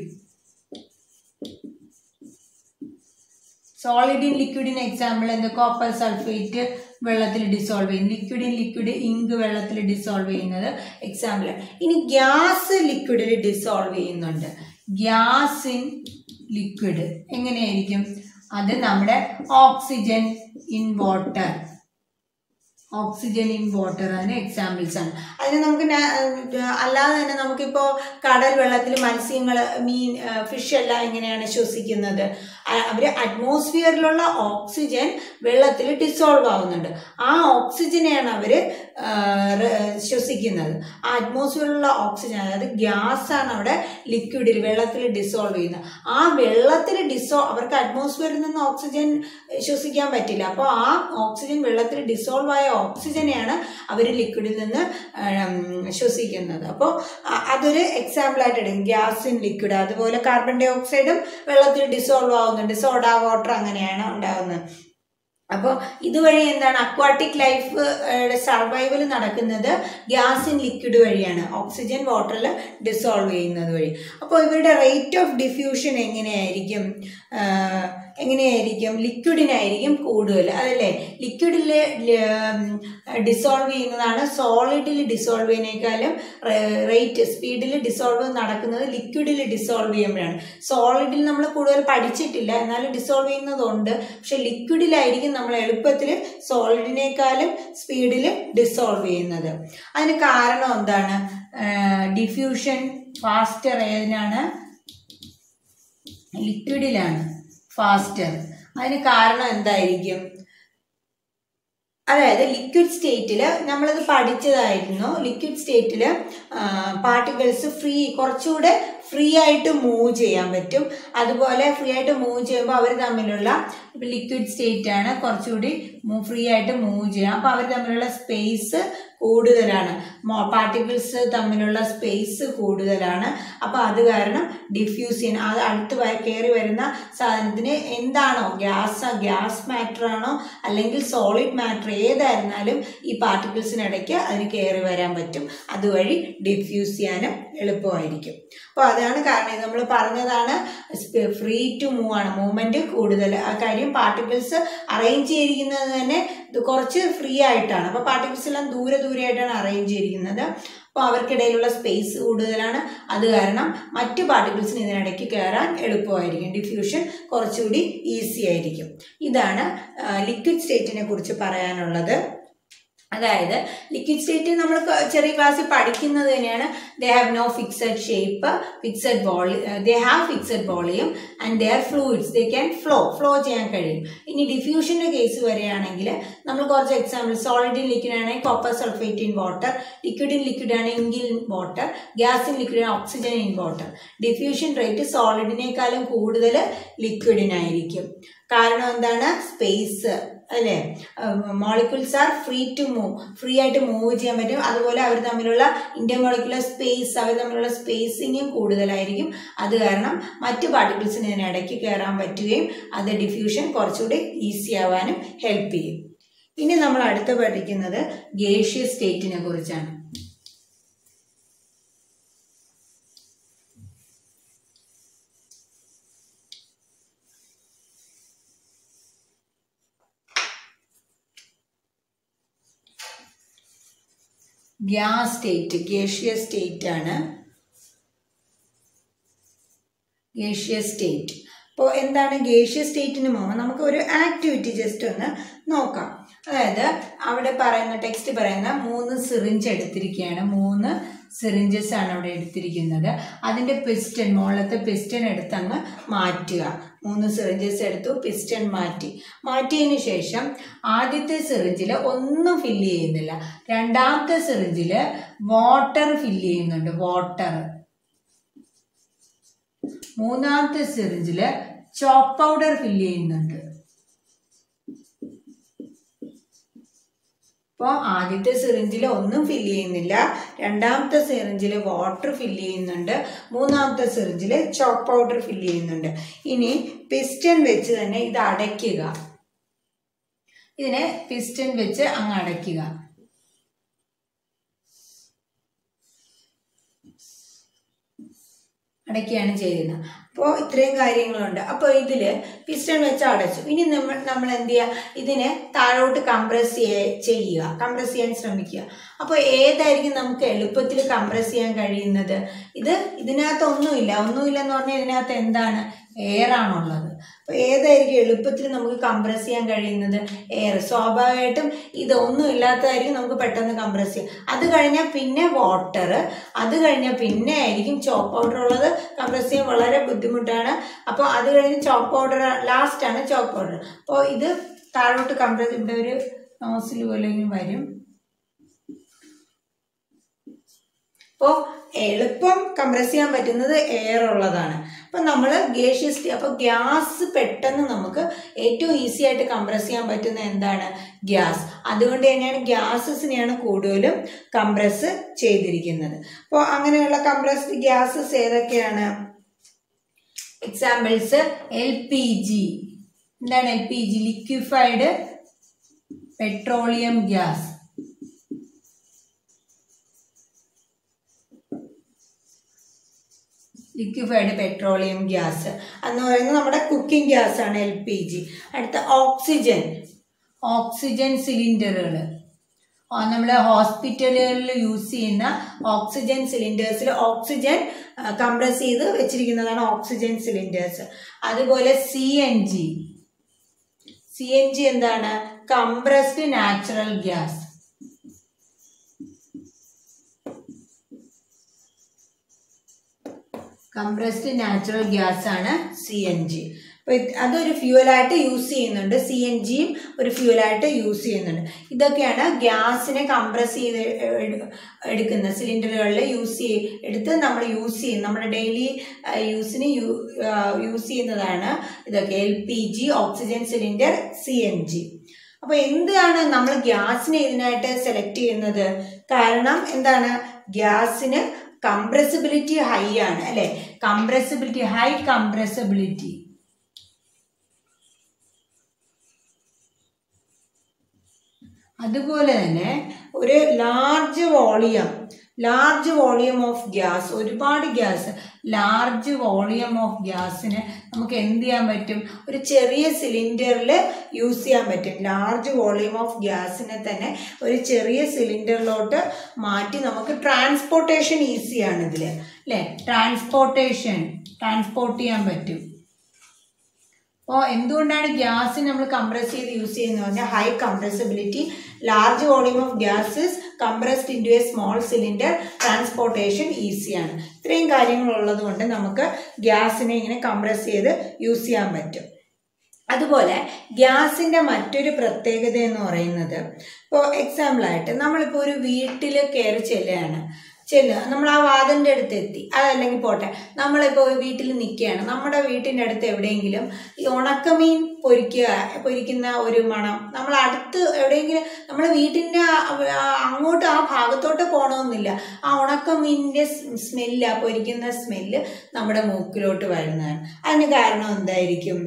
solid in ലിക്വിഡിന് എക്സാമ്പിൾ എന്താ കോപ്പർ സൾഫേറ്റ് വെള്ളത്തിൽ ഡിസോൾവ് ചെയ്യും ലിക്വിഡ് ഇൻ ലിക്വിഡ് ഇങ്ക് വെള്ളത്തിൽ ഡിസോൾവ് ചെയ്യുന്നത് എക്സാമ്പിൾ ഇനി ഗ്യാസ് ലിക്വിഡിൽ ഡിസോൾവ് ചെയ്യുന്നുണ്ട് ഗ്യാസ് ഇൻ ലിക്വിഡ് എങ്ങനെയായിരിക്കും അത് നമ്മുടെ oxygen in water oxygen in water അതിന് എക്സാമ്പിൾസ് ആണ് അതിന് നമുക്ക് അല്ലാതെ തന്നെ നമുക്കിപ്പോൾ കടൽ വെള്ളത്തിൽ മത്സ്യങ്ങൾ മീൻ ഫിഷ് എല്ലാം എങ്ങനെയാണ് ശ്വസിക്കുന്നത് അവർ അറ്റ്മോസ്ഫിയറിലുള്ള ഓക്സിജൻ വെള്ളത്തിൽ ഡിസോൾവ് ആവുന്നുണ്ട് ആ ഓക്സിജനെയാണ് അവർ ശ്വസിക്കുന്നത് ആ അറ്റ്മോസ്ഫിയറിലുള്ള ഓക്സിജൻ അതായത് ഗ്യാസ് ആണ് അവിടെ ലിക്വിഡിൽ വെള്ളത്തിൽ ഡിസോൾവ് ചെയ്യുന്നത് ആ വെള്ളത്തിൽ ഡിസോ അവർക്ക് അറ്റ്മോസ്ഫിയറിൽ നിന്ന് ഓക്സിജൻ ശ്വസിക്കാൻ പറ്റില്ല അപ്പോൾ ആ ഓക്സിജൻ വെള്ളത്തിൽ ഡിസോൾവ് ആയ ഓക്സിജനെയാണ് അവർ ലിക്വിഡിൽ നിന്ന് ശ്വസിക്കുന്നത് അപ്പോൾ അതൊരു എക്സാമ്പിൾ ആയിട്ട് എടുക്കും ഗ്യാസ് ഇൻ ലിക്വിഡ് അതുപോലെ കാർബൺ ഡൈ ഓക്സൈഡും വെള്ളത്തിൽ ഡിസോൾവ് ആവുന്നുണ്ട് സോഡ വാട്ടർ അങ്ങനെയാണ് ഉണ്ടാകുന്നത് അപ്പോൾ ഇതുവഴി എന്താണ് അക്വാട്ടിക് ലൈഫ് സർവൈവൽ നടക്കുന്നത് ഗ്യാസ് ഇൻ ലിക്വിഡ് വഴിയാണ് ഓക്സിജൻ വാട്ടറിൽ ഡിസോൾവ് ചെയ്യുന്നത് വഴി അപ്പോൾ ഇവരുടെ റേറ്റ് ഓഫ് ഡിഫ്യൂഷൻ എങ്ങനെയായിരിക്കും എങ്ങനെയായിരിക്കും ലിക്വിഡിനായിരിക്കും കൂടുതൽ അതല്ലേ ലിക്വിഡിൽ ഡിസോൾവ് ചെയ്യുന്നതാണ് സോളിഡിൽ ഡിസോൾവ് ചെയ്യുന്നതിനേക്കാളും റേറ്റ് സ്പീഡിൽ ഡിസോൾവ് നടക്കുന്നത് ലിക്വിഡിൽ ഡിസോൾവ് ചെയ്യുമ്പോഴാണ് സോളിഡിൽ നമ്മൾ കൂടുതൽ പഠിച്ചിട്ടില്ല എന്നാലും ഡിസോൾവ് ചെയ്യുന്നതുണ്ട് പക്ഷെ ലിക്വിഡിലായിരിക്കും നമ്മൾ എളുപ്പത്തിൽ സോളിഡിനേക്കാളും സ്പീഡിൽ ഡിസോൾവ് ചെയ്യുന്നത് അതിന് കാരണം എന്താണ് ഡിഫ്യൂഷൻ ഫാസ്റ്റർ ഏതിനാണ് ലിക്വിഡിലാണ് ഫാസ്റ്റർ അതിന് കാരണം എന്തായിരിക്കും അതായത് ലിക്വിഡ് സ്റ്റേറ്റിൽ നമ്മളത് പഠിച്ചതായിരുന്നു ലിക്വിഡ് സ്റ്റേറ്റിൽ പാർട്ടിക്കിൾസ് ഫ്രീ കുറച്ചുകൂടെ ഫ്രീ ആയിട്ട് മൂവ് ചെയ്യാൻ പറ്റും അതുപോലെ ഫ്രീ ആയിട്ട് മൂവ് ചെയ്യുമ്പോൾ അവർ തമ്മിലുള്ള ഇപ്പം ലിക്വിഡ് സ്റ്റേറ്റ് ആണ് കുറച്ചുകൂടി ഫ്രീ ആയിട്ട് മൂവ് ചെയ്യാം അപ്പോൾ അവർ തമ്മിലുള്ള സ്പേസ് കൂടുതലാണ് പാർട്ടിക്കിൾസ് തമ്മിലുള്ള സ്പേസ് കൂടുതലാണ് അപ്പോൾ അത് കാരണം ഡിഫ്യൂസ് ചെയ്യാൻ അത് അടുത്ത് കയറി വരുന്ന സാധനത്തിന് എന്താണോ ഗ്യാസ് ഗ്യാസ് മാറ്റർ ആണോ അല്ലെങ്കിൽ സോളിഡ് മാറ്റർ ഏതായിരുന്നാലും ഈ പാർട്ടിക്കിൾസിനിടയ്ക്ക് അതിന് കയറി വരാൻ പറ്റും അതുവഴി ഡിഫ്യൂസ് ചെയ്യാനും എളുപ്പമായിരിക്കും അപ്പോൾ അതാണ് കാരണം ഇത് നമ്മൾ പറഞ്ഞതാണ് ഫ്രീ ടു മൂവ് ആണ് മൂവ്മെൻറ്റ് കൂടുതൽ ആ കാര്യം പാർട്ടിക്കിൾസ് അറേഞ്ച് ചെയ്തിരിക്കുന്നത് തന്നെ ഇത് കുറച്ച് ഫ്രീ ആയിട്ടാണ് അപ്പോൾ പാർട്ടിക്കിൾസ് എല്ലാം ദൂരെ ദൂരെ ആയിട്ടാണ് അറേഞ്ച് ചെയ്തിരിക്കുന്നത് അപ്പോൾ അവർക്കിടയിലുള്ള സ്പേസ് കൂടുതലാണ് അത് കാരണം മറ്റ് പാർട്ടിക്കിൾസിന് ഇതിനിടയ്ക്ക് കയറാൻ എളുപ്പമായിരിക്കും ഡിഫ്യൂഷൻ കുറച്ചുകൂടി ഈസി ആയിരിക്കും ഇതാണ് ലിക്വിഡ് സ്റ്റേറ്റിനെ കുറിച്ച് പറയാനുള്ളത് അതായത് ലിക്വിഡ് സ്റ്റേറ്റ് നമ്മൾ ചെറിയ ക്ലാസ്സിൽ പഠിക്കുന്നത് തന്നെയാണ് they have no fixed shape fixed volume they have fixed volume and they are fluids they can flow flow ചെയ്യാൻ കഴിയും ഇനി ഡിഫ്യൂഷൻ്റെ കേസ് വരികയാണെങ്കിൽ നമ്മൾ കുറച്ച് എക്സാമ്പിൾ സോളിഡ് ഇൻ ലിക്വിഡ് ആണെങ്കിൽ copper sulphate in water liquid in liquid ആണെങ്കിൽ in water gas in liquid oxygen in water diffusion rate സോളിഡിനേക്കാളും കൂടുതൽ ലിക്വിഡിനായിരിക്കും കാരണം എന്താണ് സ്പേസ് അല്ലേ molecules are free to move free ആയിട്ട് മൂവ് ചെയ്യാൻ പറ്റും അതുപോലെ അവർ തമ്മിലുള്ള ഇന്റർമോളിക്കുലർ സ്പേസ് അവർ തമ്മിലുള്ള സ്പേസിങ്ങും കൂടുതലായിരിക്കും അത് കാരണം മറ്റ് പാർട്ടിക്കിൾസിന് ഇതിനിടയ്ക്ക് കയറാൻ പറ്റുകയും അത് ഡിഫ്യൂഷൻ കുറച്ചുകൂടി ഈസി ആവാനും ഹെൽപ്പ് ചെയ്യും ഇനി നമ്മൾ അടുത്ത് പഠിക്കുന്നത് ഗേഷ്യസ് സ്റ്റേറ്റിനെ കുറിച്ചാണ് ഗ്യാസ് സ്റ്റേറ്റ് ഗേഷ്യസ് സ്റ്റേറ്റ് ആണ് ഗേഷ്യസ് സ്റ്റേറ്റ് അപ്പോൾ എന്താണ് ഗേഷ്യസ് സ്റ്റേറ്റിന് മുമ്പ് നമുക്ക് ഒരു ആക്ടിവിറ്റി ജസ്റ്റ് ഒന്ന് നോക്കാം അതായത് അവിടെ പറയുന്ന ടെക്സ്റ്റ് പറയുന്ന മൂന്ന് സിറിഞ്ച് എടുത്തിരിക്കുകയാണ് മൂന്ന് സിറിഞ്ചസ് ആണ് അവിടെ എടുത്തിരിക്കുന്നത് അതിൻ്റെ പിസ്റ്റൺ മുകളിലത്തെ പിസ്റ്റൺ എടുത്ത് അങ്ങ് മാറ്റുക മൂന്ന് സിറിഞ്ചസ് എടുത്തു പിസ്റ്റൺ മാറ്റി മാറ്റിയതിന് ശേഷം ആദ്യത്തെ സിറിഞ്ചിൽ ഒന്നും ഫില്ല് ചെയ്യുന്നില്ല രണ്ടാമത്തെ സിറിഞ്ചിൽ വാട്ടർ ഫില്ല് ചെയ്യുന്നുണ്ട് വാട്ടർ മൂന്നാമത്തെ സിറിഞ്ചിൽ ചോപ്പ് പൗഡർ ഫില്ല് ചെയ്യുന്നുണ്ട് അപ്പോൾ ആദ്യത്തെ സിറിഞ്ചിൽ ഒന്നും ഫില്ല് ചെയ്യുന്നില്ല രണ്ടാമത്തെ സിറിഞ്ചിൽ വാട്ടർ ഫില്ല് ചെയ്യുന്നുണ്ട് മൂന്നാമത്തെ സിറിഞ്ചിൽ ചോക്ക് പൗഡർ ഫില്ല് ചെയ്യുന്നുണ്ട് ഇനി പിസ്റ്റൺ വെച്ച് തന്നെ ഇത് അടയ്ക്കുക ഇതിനെ പിസ്റ്റൺ വെച്ച് അങ്ങ് അടയ്ക്കുക അടയ്ക്കുകയാണ് ചെയ്യുന്നത് അപ്പോൾ ഇത്രയും കാര്യങ്ങളുണ്ട് അപ്പോൾ ഇതിൽ പിസ്റ്റൺ വെച്ച് അടച്ചു ഇനി നമ്മൾ നമ്മൾ എന്ത് ചെയ്യുക ഇതിനെ താഴോട്ട് കംപ്രസ് ചെയ്യുക കംപ്രസ് ചെയ്യാൻ ശ്രമിക്കുക അപ്പോൾ ഏതായിരിക്കും നമുക്ക് എളുപ്പത്തിൽ കംപ്രസ് ചെയ്യാൻ കഴിയുന്നത് ഇത് ഇതിനകത്ത് ഒന്നുമില്ല ഒന്നുമില്ല എന്ന് പറഞ്ഞാൽ ഇതിനകത്ത് എന്താണ് എയർ ആണുള്ളത് അപ്പോൾ ഏതായിരിക്കും എളുപ്പത്തിൽ നമുക്ക് കംപ്രസ് ചെയ്യാൻ കഴിയുന്നത് എയർ സ്വാഭാവികമായിട്ടും ഇതൊന്നും ഇല്ലാത്തതായിരിക്കും നമുക്ക് പെട്ടെന്ന് കംപ്രസ് ചെയ്യാം അത് കഴിഞ്ഞാൽ പിന്നെ വാട്ടർ അത് കഴിഞ്ഞാൽ പിന്നെ ആയിരിക്കും ചോപ്പ് പൗഡർ ഉള്ളത് കംപ്രസ് ചെയ്യാൻ വളരെ ബുദ്ധിമുട്ടാണ് അപ്പോൾ അത് കഴിഞ്ഞ് ചോപ്പ് പൗഡർ ലാസ്റ്റാണ് ചോപ്പ് പൗഡർ അപ്പോൾ ഇത് താഴോട്ട് കംപ്രസ് ഇവിടെ ഒരു നോസിൽ പോലെ വരും അപ്പോൾ എളുപ്പം കംപ്രസ് ചെയ്യാൻ പറ്റുന്നത് എയർ ഉള്ളതാണ് അപ്പം നമ്മൾ ഗേഷ്യസ് അപ്പോൾ ഗ്യാസ് പെട്ടെന്ന് നമുക്ക് ഏറ്റവും ഈസി ആയിട്ട് കംപ്രസ് ചെയ്യാൻ പറ്റുന്ന എന്താണ് ഗ്യാസ് അതുകൊണ്ട് തന്നെയാണ് ഗ്യാസസിനെയാണ് കൂടുതലും കംപ്രസ് ചെയ്തിരിക്കുന്നത് അപ്പോൾ അങ്ങനെയുള്ള കംപ്രസ്ഡ് ഗ്യാസസ് ഏതൊക്കെയാണ് എക്സാമ്പിൾസ് എൽ പി ജി എന്താണ് L P G liquefied petroleum gas liquefied petroleum gas എന്ന് പറയുന്നത് നമ്മുടെ കുക്കിംഗ് ഗ്യാസ് ആണ് എൽ പി ജി അടുത്ത ഓക്സിജൻ ഓക്സിജൻ സിലിണ്ടറുകൾ നമ്മൾ ഹോസ്പിറ്റലുകളിൽ യൂസ് ചെയ്യുന്ന ഓക്സിജൻ സിലിണ്ടേഴ്സിൽ ഓക്സിജൻ കംപ്രസ് ചെയ്ത് വെച്ചിരിക്കുന്നതാണ് ഓക്സിജൻ സിലിണ്ടേഴ്സ് അതുപോലെ C N G C N G എന്താണ് compressed natural gas compressed natural gas ആണ് സി എൻ ജി അപ്പോൾ അതൊരു ഫ്യൂവലായിട്ട് യൂസ് ചെയ്യുന്നുണ്ട് സി എൻ ജിയും ഒരു ഫ്യൂവലായിട്ട് യൂസ് ചെയ്യുന്നുണ്ട് ഇതൊക്കെയാണ് ഗ്യാസിനെ കംപ്രസ് ചെയ്ത് എടു- എടുക്കുന്ന സിലിണ്ടറുകളിൽ യൂസ് ചെയ് എടുത്ത് നമ്മൾ യൂസ് ചെയ്യും നമ്മുടെ ഡെയിലി യൂസിന് യൂസ് ചെയ്യുന്നതാണ് ഇതൊക്കെ L P G oxygen cylinder C N G അപ്പോൾ എന്താണ് നമ്മൾ ഗ്യാസിനെ ഇതിനായിട്ട് സെലക്ട് ചെയ്യുന്നത് കാരണം എന്താണ് ഗ്യാസിന് കംപ്രസിബിലിറ്റി ഹൈ ആണ് അല്ലെ കംപ്രസിബിലിറ്റി ഹൈ കംപ്രസിബിലിറ്റി അതുപോലെ തന്നെ ഒരു large volume large volume of gas ഒരുപാട് ഗ്യാസ് ലാർജ് വോളിയം ഓഫ് ഗ്യാസിന് നമുക്ക് എന്ത് ചെയ്യാൻ പറ്റും ഒരു ചെറിയ സിലിണ്ടറിൽ യൂസ് ചെയ്യാൻ പറ്റും ലാർജ് വോളിയം ഓഫ് ഗ്യാസിനെ തന്നെ ഒരു ചെറിയ സിലിണ്ടറിലോട്ട് മാറ്റി നമുക്ക് ട്രാൻസ്പോർട്ടേഷൻ ഈസിയാണ് ഇതിൽ അല്ലേ ട്രാൻസ്പോർട്ടേഷൻ ട്രാൻസ്പോർട്ട് ചെയ്യാൻ പറ്റും അപ്പോൾ എന്തുകൊണ്ടാണ് ഗ്യാസ് നമ്മൾ കംപ്രസ് ചെയ്ത് യൂസ് ചെയ്യുന്നത് പറഞ്ഞാൽ high compressibility large volume of gases compressed into a small cylinder transportation ഈസിയാണ് ഇത്രയും കാര്യങ്ങൾ ഉള്ളത് കൊണ്ട് നമുക്ക് ഗ്യാസിനെ ഇങ്ങനെ കംപ്രസ് ചെയ്ത് യൂസ് ചെയ്യാൻ പറ്റും അതുപോലെ ഗ്യാസിൻ്റെ മറ്റൊരു പ്രത്യേകത എന്ന് പറയുന്നത് ഇപ്പോൾ എക്സാമ്പിളായിട്ട് നമ്മളിപ്പോൾ ഒരു വീട്ടിൽ കയറി ചെല്ലുകയാണ് ചെല്ലുക നമ്മൾ ആ വാതിലിൻ്റെ അടുത്ത് എത്തി അതല്ലെങ്കിൽ പോട്ടെ നമ്മളിപ്പോൾ വീട്ടിൽ നിൽക്കുകയാണ് നമ്മുടെ വീട്ടിൻ്റെ അടുത്ത് എവിടെയെങ്കിലും ഈ ഉണക്കമീൻ പൊരിക്കുക പൊരിക്കുന്ന ഒരു മണം നമ്മൾ അടുത്ത് എവിടെയെങ്കിലും നമ്മൾ വീട്ടിൻ്റെ അങ്ങോട്ട് ആ ഭാഗത്തോട്ട് പോകണമെന്നില്ല ആ ഉണക്കമീനിൻ്റെ സ്മെല്ല് ആ പൊരിക്കുന്ന സ്മെല്ല് നമ്മുടെ മൂക്കിലോട്ട് വരുന്നതാണ് അതിന് കാരണം എന്തായിരിക്കും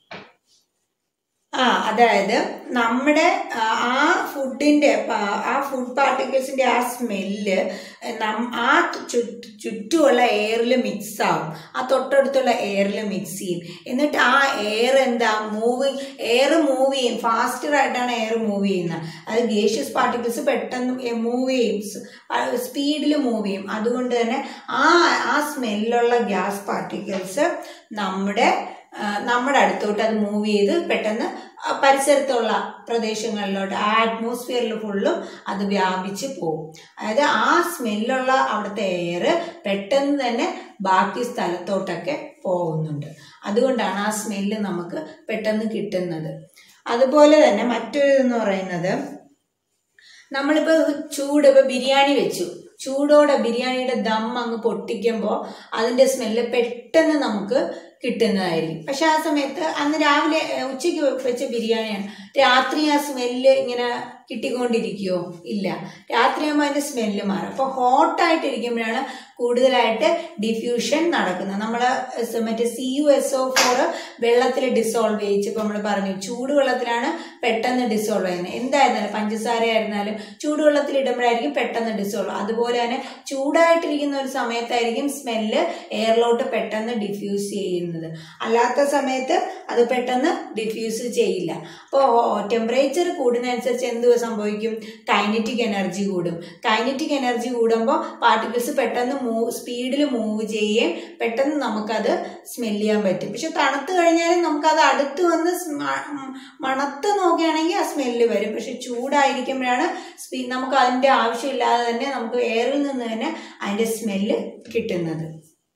ആ അതായത് നമ്മുടെ ആ, ആ ഫുഡിൻ്റെ ആ ഫുഡ് പാർട്ടിക്കിൾസിൻ്റെ ആ സ്മെല്ല് ആ ചുറ്റ് ചുറ്റുമുള്ള എയറിൽ മിക്സ് ആവും ആ തൊട്ടടുത്തുള്ള എയറിൽ മിക്സ് ചെയ്യും എന്നിട്ട് ആ എയർ എന്താ മൂവിങ് എയർ മൂവ് ചെയ്യും ഫാസ്റ്റർ ആയിട്ടാണ് എയർ മൂവ് ചെയ്യുന്നത് അത് ഗേഷ്യസ് പാർട്ടിക്കിൾസ് പെട്ടെന്ന് മൂവ് ചെയ്യും സ്പീഡിൽ മൂവ് ചെയ്യും അതുകൊണ്ട് തന്നെ ആ ആ സ്മെല്ലുള്ള ഗ്യാസ് പാർട്ടിക്കിൾസ് നമ്മുടെ ആ, നമ്മുടെ അടുത്തോട്ട് അത് മൂവ് ചെയ്ത് പെട്ടെന്ന് ആ പരിസരത്തുള്ള പ്രദേശങ്ങളിലോട്ട് ആ അറ്റ്മോസ്ഫിയറിൽ ഫുള്ളും അത് വ്യാപിച്ച് പോകും അതായത് ആ സ്മെല്ലുള്ള അവിടുത്തെ എയർ പെട്ടെന്ന് തന്നെ ബാക്കി സ്ഥലത്തോട്ടൊക്കെ പോകുന്നുണ്ട് അതുകൊണ്ടാണ് ആ സ്മെല്ല് നമുക്ക് പെട്ടെന്ന് കിട്ടുന്നത് അതുപോലെ തന്നെ മറ്റൊരു എന്ന് പറയുന്നത് നമ്മളിപ്പോൾ ചൂട് ഇപ്പോൾ ബിരിയാണി വെച്ചു ചൂടോടെ ബിരിയാണിയുടെ ദം അങ്ങ് പൊട്ടിക്കുമ്പോൾ അതിൻ്റെ സ്മെല്ല് പെട്ടെന്ന് നമുക്ക് കിട്ടുന്നതായിരിക്കും പക്ഷെ ആ സമയത്ത് അന്ന് രാവിലെ ഏ, ഉച്ചയ്ക്ക് വെച്ച ബിരിയാണിയാണ് രാത്രി ആ സ്മെല്ല് ഇങ്ങനെ കിട്ടിക്കൊണ്ടിരിക്കുമോ ഇല്ല രാത്രിയാകുമ്പോൾ അതിൻ്റെ സ്മെല്ല് മാറും അപ്പോൾ ഹോട്ടായിട്ടിരിക്കുമ്പോഴാണ് കൂടുതലായിട്ട് ഡിഫ്യൂഷൻ നടക്കുന്നത് നമ്മൾ മറ്റേ C U S O four വെള്ളത്തിൽ ഡിസോൾവ് ചെയ്യിച്ചപ്പോൾ നമ്മൾ പറഞ്ഞു ചൂടുവെള്ളത്തിലാണ് പെട്ടെന്ന് ഡിസോൾവ് ചെയ്യുന്നത് എന്തായിരുന്നാലും പഞ്ചസാര ആയിരുന്നാലും ചൂടുവെള്ളത്തിൽ ഇടുമ്പോഴായിരിക്കും പെട്ടെന്ന് ഡിസോൾവ് അതുപോലെ തന്നെ ചൂടായിട്ടിരിക്കുന്ന ഒരു സമയത്തായിരിക്കും സ്മെല്ല് എയറിലോട്ട് പെട്ടെന്ന് ഡിഫ്യൂസ് ചെയ്യുന്നത് അല്ലാത്ത സമയത്ത് അത് പെട്ടെന്ന് ഡിഫ്യൂസ് ചെയ്യില്ല അപ്പോൾ ടെമ്പറേച്ചർ കൂടുന്നതനുസരിച്ച് എന്ത് സംഭവിക്കും കൈനറ്റിക് എനർജി കൂടും കൈനറ്റിക് എനർജി കൂടുമ്പോൾ പാർട്ടിക്കിൾസ് പെട്ടെന്ന് മൂവ് സ്പീഡിൽ മൂവ് ചെയ്യുകയും പെട്ടെന്ന് നമുക്കത് സ്മെല് ചെയ്യാൻ പറ്റും പക്ഷെ തണുത്ത് കഴിഞ്ഞാലും നമുക്കത് അടുത്ത് വന്ന് സ്മ- ഉം മണത്ത് നോക്കുകയാണെങ്കിൽ ആ സ്മെല്ല് വരും പക്ഷെ ചൂടായിരിക്കുമ്പോഴാണ് സ്പീ നമുക്ക് അതിൻ്റെ ആവശ്യമില്ലാതെ തന്നെ നമുക്ക് എയറിൽ നിന്ന് തന്നെ അതിൻ്റെ സ്മെല്ല് കിട്ടുന്നത്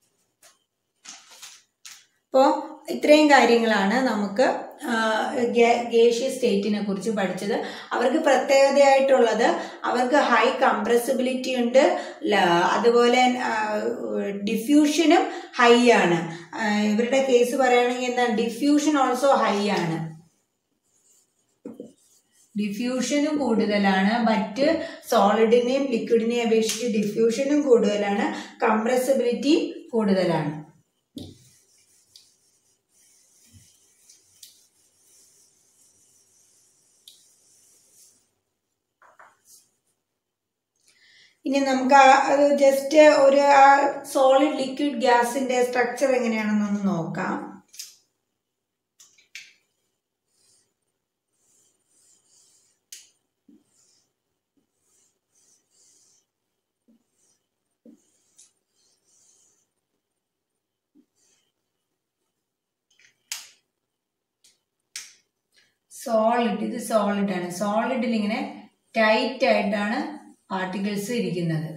അപ്പോൾ ഇത്രയും കാര്യങ്ങളാണ് നമുക്ക് ഗേഷ്യ സ്റ്റേറ്റിനെ കുറിച്ച് പഠിച്ചത് അവർക്ക് പ്രത്യേകതയായിട്ടുള്ളത് അവർക്ക് ഹൈ കംപ്രസിബിലിറ്റി ഉണ്ട് ല- അതുപോലെ ഡിഫ്യൂഷനും ഹൈ ആണ് ആ, ഇവരുടെ കേസ് പറയുകയാണെങ്കിൽ എന്താ ഡിഫ്യൂഷൻ ഓൾസോ ഹൈ ആണ് ഡിഫ്യൂഷനും കൂടുതലാണ് മറ്റ് സോളിഡിനെയും ലിക്വിഡിനെയും അപേക്ഷിച്ച് ഡിഫ്യൂഷനും കൂടുതലാണ് കംപ്രസിബിലിറ്റി കൂടുതലാണ് ഇനി നമുക്ക് ആ അത് ജസ്റ്റ് ഒരു ആ സോളിഡ് ലിക്വിഡ് ഗ്യാസിന്റെ സ്ട്രക്ചർ എങ്ങനെയാണെന്നൊന്ന് നോക്കാം സോളിഡ് ഇത് സോളിഡ് ആണ് സോളിഡിൽ ഇങ്ങനെ ടൈറ്റ് ആയിട്ടാണ് പാർട്ടിക്കിൾസ് ഇരിക്കുന്നത്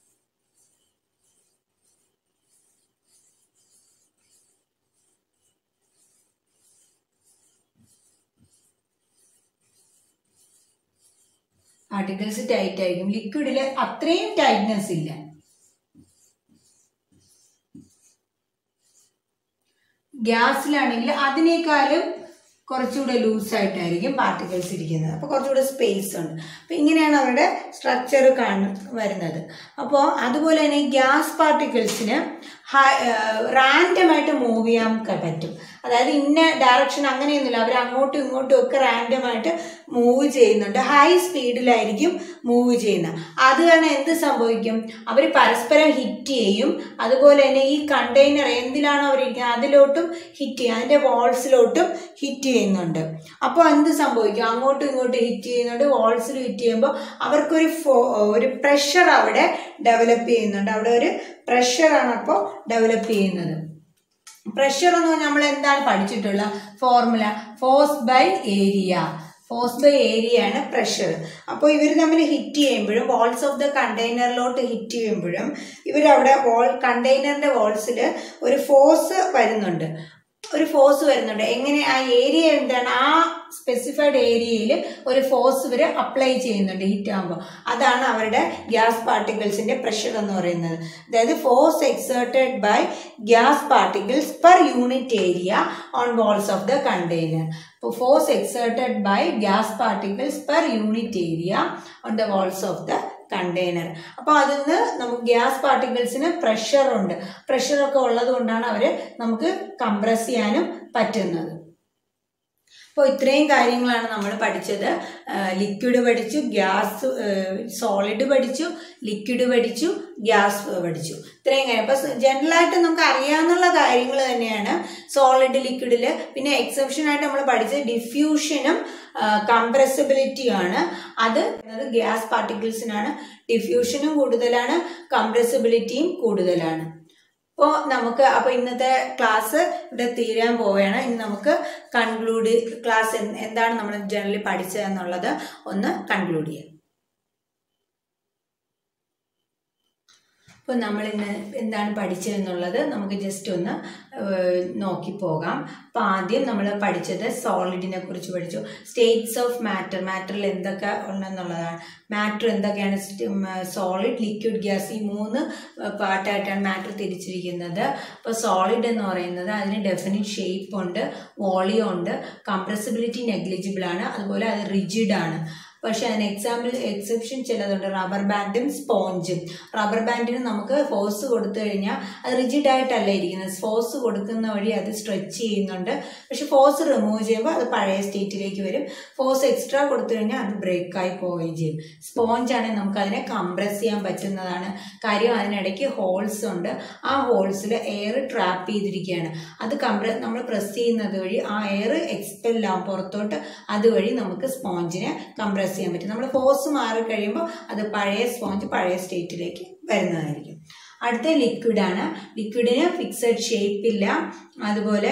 പാർട്ടിക്കിൾസ് ടൈറ്റ് ആയിരിക്കും ലിക്വിഡിൽ അത്രയും ടൈറ്റ്നെസ് ഇല്ല ഗ്യാസിലാണെങ്കിൽ അതിനേക്കാളും കുറച്ചുകൂടെ ലൂസായിട്ടായിരിക്കും പാർട്ടിക്കിൾസ് ഇരിക്കുന്നത് അപ്പോൾ കുറച്ചുകൂടെ സ്പേസ് ഉണ്ട് അപ്പോൾ ഇങ്ങനെയാണ് അവരുടെ സ്ട്രക്ചർ കാണു വരുന്നത് അപ്പോൾ അതുപോലെ തന്നെ ഗ്യാസ് പാർട്ടിക്കിൾസിന് റാൻഡമായിട്ട് മൂവ് ചെയ്യാൻ ക- പറ്റും അതായത് ഇന്ന ഡയറക്ഷൻ അങ്ങനെയൊന്നുമില്ല അവർ അങ്ങോട്ടും ഇങ്ങോട്ടും ഒക്കെ റാൻഡമായിട്ട് മൂവ് ചെയ്യുന്നുണ്ട് ഹൈ സ്പീഡിലായിരിക്കും മൂവ് ചെയ്യുന്നത് അത് കാരണം എന്ത് സംഭവിക്കും അവർ പരസ്പരം ഹിറ്റ് ചെയ്യും അതുപോലെ തന്നെ ഈ കണ്ടെയ്നർ എന്തിലാണോ അവർ ഇരിക്കുന്നത് അതിലോട്ടും ഹിറ്റ് ചെയ്യും അതിൻ്റെ വാൾസിലോട്ടും ഹിറ്റ് ചെയ്യുന്നുണ്ട് അപ്പോൾ എന്ത് സംഭവിക്കും അങ്ങോട്ടും ഇങ്ങോട്ടും ഹിറ്റ് ചെയ്യുന്നുണ്ട് വാൾസിൽ ഹിറ്റ് ചെയ്യുമ്പോൾ അവർക്കൊരു ഫോ ഒരു പ്രഷർ അവിടെ ഡെവലപ്പ് ചെയ്യുന്നുണ്ട് അവിടെ ഒരു പ്രഷറാണ് അപ്പോൾ ഡെവലപ്പ് ചെയ്യുന്നത് പ്രഷർ എന്ന് പറഞ്ഞാൽ നമ്മൾ എന്താണ് പഠിച്ചിട്ടുള്ള formula force by area force by area ആണ് പ്രഷർ അപ്പോൾ ഇവർ തമ്മിൽ ഹിറ്റ് ചെയ്യുമ്പോഴും വാൾസ് ഓഫ് ദ കണ്ടെയ്നറിലോട്ട് ഹിറ്റ് ചെയ്യുമ്പോഴും ഇവരവിടെ വാൾ കണ്ടെയ്നറിന്റെ വാൾസിൽ ഒരു ഫോഴ്സ് വരുന്നുണ്ട് ഒരു ഫോഴ്സ് വരുന്നുണ്ട് എങ്ങനെ ആ ഏരിയ എന്താണ് ആ സ്പെസിഫൈഡ് ഏരിയയിൽ ഒരു ഫോഴ്സ് ഇവർ അപ്ലൈ ചെയ്യുന്നുണ്ട് ഹീറ്റ് ആകുമ്പോൾ അതാണ് അവരുടെ ഗ്യാസ് പാർട്ടിക്കിൾസിന്റെ പ്രഷർ എന്ന് പറയുന്നത് അതായത് force exerted by gas particles per unit area on walls of the container അപ്പോൾ force exerted by gas particles per unit area on the walls of the container അപ്പോൾ അതിൽ നിന്ന് നമുക്ക് ഗ്യാസ് പാർട്ടിക്കിൾസിന് പ്രഷറുണ്ട് പ്രഷറൊക്കെ ഉള്ളത് കൊണ്ടാണ് അവർ നമുക്ക് കംപ്രസ് ചെയ്യാനും പറ്റുന്നത് അപ്പോൾ ഇത്രയും കാര്യങ്ങളാണ് നമ്മൾ പഠിച്ചത് ലിക്വിഡ് പഠിച്ചു ഗ്യാസ് സോളിഡ് പഠിച്ചു ലിക്വിഡ് പഠിച്ചു ഗ്യാസ് പഠിച്ചു ഇത്രയും കാര്യം അപ്പോൾ ജനറലായിട്ട് നമുക്ക് അറിയാവുന്ന കാര്യങ്ങൾ തന്നെയാണ് സോളിഡ് ലിക്വിഡിൽ പിന്നെ എക്സെപ്ഷൻ ആയിട്ട് നമ്മൾ പഠിച്ചത് ഡിഫ്യൂഷനും കംപ്രസിബിലിറ്റിയും ആണ് അത് ഗ്യാസ് പാർട്ടിക്കിൾസിനാണ് ഡിഫ്യൂഷനും കൂടുതലാണ് കംപ്രസിബിലിറ്റിയും കൂടുതലാണ് അപ്പോൾ നമുക്ക് അപ്പോൾ ഇന്നത്തെ ക്ലാസ് ഇവിടെ തീരാൻ പോവുകയാണ് ഇനി നമുക്ക് കൺക്ലൂഡ് ക്ലാസ് എന്താണ് നമ്മൾ ജനറലി പഠിച്ചതെന്നുള്ളത് ഒന്ന് കൺക്ലൂഡ് ചെയ്യാം അപ്പോൾ നമ്മൾ ഇന്ന് എന്താണ് പഠിച്ചതെന്നുള്ളത് നമുക്ക് ജസ്റ്റ് ഒന്ന് നോക്കി പോകാം അപ്പോൾ ആദ്യം നമ്മൾ പഠിച്ചത് സോളിഡിനെ കുറിച്ച് പഠിച്ചു സ്റ്റേറ്റ്സ് ഓഫ് മാറ്റർ മാറ്ററിൽ എന്തൊക്കെ ഉണ്ടെന്നുള്ളതാണ് മാറ്റർ എന്തൊക്കെയാണ് സോളിഡ് ലിക്വിഡ് ഗ്യാസ് ഈ മൂന്ന് പാർട്ടായിട്ടാണ് മാറ്റർ തിരിച്ചിരിക്കുന്നത് അപ്പോൾ സോളിഡ് എന്ന് പറയുന്നത് അതിന് ഡെഫിനിറ്റ് ഷേപ്പ് ഉണ്ട് വോളിയം ഉണ്ട് കംപ്രസിബിലിറ്റി നെഗ്ലിജിബിൾ ആണ് അതുപോലെ അത് റിജിഡ് ആണ് പക്ഷെ അതിന് എക്സാമ്പിൾ എക്സെപ്ഷൻ ചിലതുണ്ട് റബ്ബർ ബാൻഡും സ്പോഞ്ചും റബ്ബർ ബാൻഡിന് നമുക്ക് ഫോഴ്സ് കൊടുത്തു കഴിഞ്ഞാൽ അത് റിജിഡ് ആയിട്ടല്ല ഇരിക്കുന്നത് ഫോഴ്സ് കൊടുക്കുന്ന വഴി അത് സ്ട്രെച്ച് ചെയ്യുന്നുണ്ട് പക്ഷെ ഫോഴ്സ് റിമൂവ് ചെയ്യുമ്പോൾ അത് പഴയ സ്റ്റേറ്റിലേക്ക് വരും ഫോഴ്സ് എക്സ്ട്രാ കൊടുത്തു കഴിഞ്ഞാൽ അത് ബ്രേക്കായി പോവുകയും ചെയ്യും സ്പോഞ്ച് ആണെങ്കിൽ നമുക്ക് അതിനെ കംപ്രസ് ചെയ്യാൻ പറ്റുന്നതാണ് കാര്യം അതിനിടയ്ക്ക് ഹോൾസ് ഉണ്ട് ആ ഹോൾസിൽ എയർ ട്രാപ്പ് ചെയ്തിരിക്കുകയാണ് അത് കംപ്ര നമ്മൾ പ്രസ് ചെയ്യുന്നത് വഴി ആ എയർ എക്സ്പെല്ലാവും പുറത്തോട്ട് അതുവഴി നമുക്ക് സ്പോഞ്ചിനെ കംപ്രസ് ചെയ്യാൻ പറ്റും നമ്മൾ ഫോഴ്സ് മാറി കഴിയുമ്പോൾ അത് പഴയ സ്പോഞ്ച് പഴയ സ്റ്റേറ്റിലേക്ക് വരുന്നതായിരിക്കും അടുത്ത ലിക്വിഡാണ് ലിക്വിഡിന് ഫിക്സഡ് ഷേപ്പില്ല അതുപോലെ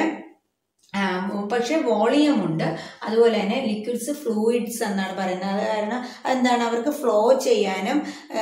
പക്ഷേ വോളിയം ഉണ്ട് അതുപോലെ തന്നെ ലിക്വിഡ്സ് ഫ്ലൂയിഡ്സ് എന്നാണ് പറയുന്നത് അത് കാരണം എന്താണ് അവർക്ക് ഫ്ലോ ചെയ്യാനും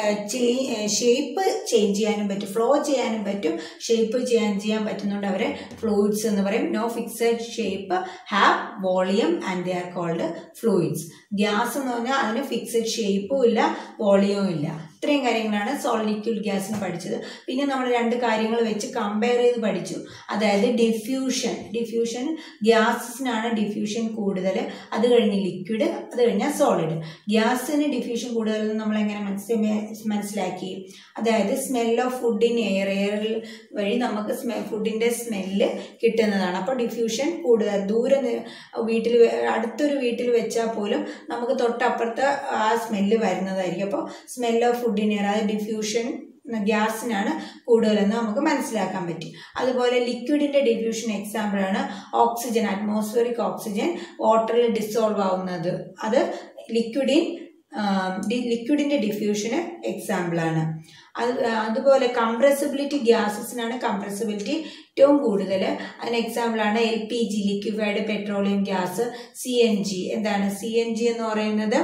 ഷേപ്പ് ചേഞ്ച് ചെയ്യാനും പറ്റും ഫ്ലോ ചെയ്യാനും പറ്റും ഷേപ്പ് ചെയ്യാൻ ചെയ്യാൻ പറ്റുന്നുണ്ട് അവരെ ഫ്ലൂയിഡ്സ് എന്ന് പറയും no fixed shape have volume and they are called fluids gas എന്ന് പറഞ്ഞാൽ അതിന് ഫിക്സഡ് ഷേപ്പും ഇല്ല വോളിയവും ഇല്ല ഇത്രയും കാര്യങ്ങളാണ് സോളിഡ് ലിക്വിഡ് ഗ്യാസിന് പഠിച്ചത് പിന്നെ നമ്മൾ രണ്ട് കാര്യങ്ങൾ വെച്ച് കമ്പയർ ചെയ്ത് പഠിച്ചു അതായത് ഡിഫ്യൂഷൻ ഡിഫ്യൂഷൻ ഗ്യാസിനാണ് ഡിഫ്യൂഷൻ കൂടുതൽ അത് കഴിഞ്ഞ് ലിക്വിഡ് അത് കഴിഞ്ഞാൽ സോളിഡ് ഗ്യാസിന് ഡിഫ്യൂഷൻ കൂടുതലെന്ന് നമ്മൾ എങ്ങനെ മനസ്സിലാക്കി അതായത് smell of food in air എയറിൽ വഴി നമുക്ക് സ്മെ ഫുഡിൻ്റെ സ്മെല്ല് കിട്ടുന്നതാണ് അപ്പോൾ ഡിഫ്യൂഷൻ കൂടുതൽ ദൂരെ വീട്ടിൽ അടുത്തൊരു വീട്ടിൽ വെച്ചാൽ പോലും നമുക്ക് തൊട്ടപ്പുറത്ത് ആ സ്മെല്ല് വരുന്നതായിരിക്കും അപ്പോൾ smell of food food in air അതായത് ഡിഫ്യൂഷൻ ഗ്യാസിനാണ് കൂടുതലെന്ന് നമുക്ക് മനസ്സിലാക്കാൻ പറ്റും അതുപോലെ ലിക്വിഡിന്റെ ഡിഫ്യൂഷൻ എക്സാമ്പിൾ ആണ് ഓക്സിജൻ അറ്റ്മോസ്ഫിയറിക് ഓക്സിജൻ വാട്ടറിൽ ഡിസോൾവ് ആവുന്നത് അത് ലിക്വിഡിൻ ലിക്വിഡിന്റെ ഡിഫ്യൂഷന് എക്സാമ്പിൾ ആണ് അത് അതുപോലെ കംപ്രസിബിലിറ്റി ഗ്യാസസിനാണ് കംപ്രസിബിലിറ്റി ഏറ്റവും കൂടുതൽ അതിന് എക്സാമ്പിൾ ആണ് L P G liquefied petroleum gas C N G എന്താണ് സി എൻ ജി എന്ന് പറയുന്നത്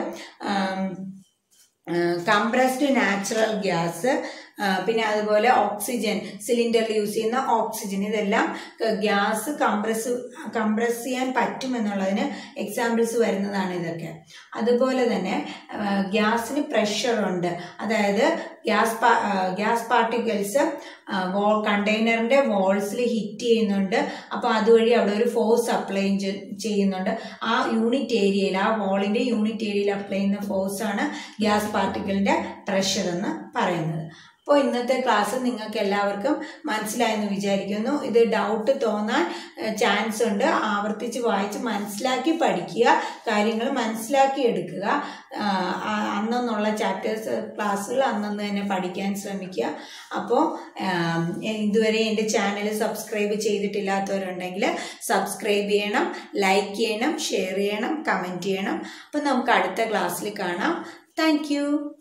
കംപ്രസ്ഡ് നാച്ചുറൽ ഗ്യാസ് പിന്നെ അതുപോലെ ഓക്സിജൻ സിലിണ്ടറിൽ യൂസ് ചെയ്യുന്ന ഓക്സിജൻ ഇതെല്ലാം ഗ്യാസ് കംപ്രസ് കംപ്രസ് ചെയ്യാൻ പറ്റുമെന്നുള്ളതിന് എക്സാമ്പിൾസ് വരുന്നതാണ് ഇതൊക്കെ അതുപോലെ തന്നെ ഗ്യാസിന് പ്രഷറുണ്ട് അതായത് ഗ്യാസ് ഗ്യാസ് പാർട്ടിക്കിൾസ് വോൾ കണ്ടെയ്നറിൻ്റെ വോൾസിൽ ഹിറ്റ് ചെയ്യുന്നുണ്ട് അപ്പോൾ അതുവഴി അവിടെ ഒരു ഫോഴ്സ് അപ്ലൈ ചെയ്യുന്നുണ്ട് ആ യൂണിറ്റ് ഏരിയയിൽ ആ വോളിൻ്റെ യൂണിറ്റ് ഏരിയയിൽ അപ്ലൈ ചെയ്യുന്ന ഫോഴ്സാണ് ഗ്യാസ് പാർട്ടിക്കിളിൻ്റെ പ്രഷർ എന്ന് പറയുന്നത് അപ്പോൾ ഇന്നത്തെ ക്ലാസ് നിങ്ങൾക്ക് എല്ലാവർക്കും മനസ്സിലായെന്ന് വിചാരിക്കുന്നു ഇത് ഡൗട്ട് തോന്നാൻ ചാൻസ് ഉണ്ട് ആവർത്തിച്ച് വായിച്ച് മനസ്സിലാക്കി പഠിക്കുക കാര്യങ്ങൾ മനസ്സിലാക്കി എടുക്കുക അന്നെന്നുള്ള ചാപ്റ്റേഴ്സ് ക്ലാസ്സുകൾ അന്നന്ന് തന്നെ പഠിക്കാൻ ശ്രമിക്കുക അപ്പോൾ ഇതുവരെ എൻ്റെ ചാനൽ സബ്സ്ക്രൈബ് ചെയ്തിട്ടില്ലാത്തവരുണ്ടെങ്കിൽ സബ്സ്ക്രൈബ് ചെയ്യണം ലൈക്ക് ചെയ്യണം ഷെയർ ചെയ്യണം കമൻറ്റ് ചെയ്യണം അപ്പോൾ നമുക്ക് അടുത്ത ക്ലാസ്സിൽ കാണാം താങ്ക്